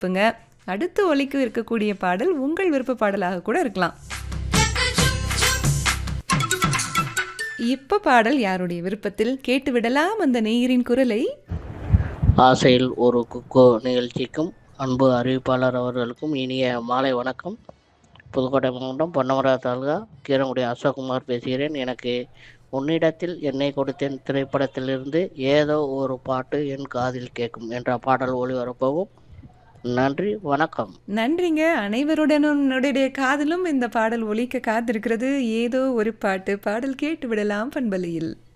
இப்பங்க அடுத்து ஒலிக்க இருக்கக்கூடிய பாடல் உங்கள் விருப்ப பாடலாக கூட இருக்கலாம் இப்ப பாடல் யாருடைய விருப்பத்தில் கேட்டு விடலாம் அந்த நேயரின் குரலை ஆசையில் ஒரு குக்கோ நிகழ்ச்சிக்கும் அன்பு அறிவிப்பாளர் அவர்களுக்கும் இனிய மாலை வணக்கம் புதுக்கோட்டை மாவட்டம் பொன்னமரா தாலுகா கீரங்குடி அசோக்குமார் பேசுகிறேன் எனக்கு உன்னிடத்தில் என்னை கொடுத்தேன் திரைப்படத்திலிருந்து ஏதோ ஒரு பாட்டு என் காதில் கேட்கும் என்ற பாடல் ஒளிபரப்பவும் நன்றி வணக்கம் நன்றிங்க அனைவருடனுடைய காதலும் இந்த பாடல் ஒலிக்க காத்திருக்கிறது ஏதோ ஒரு பாட்டு பாடல் கேட்டு விடலாம் பண்பலையில்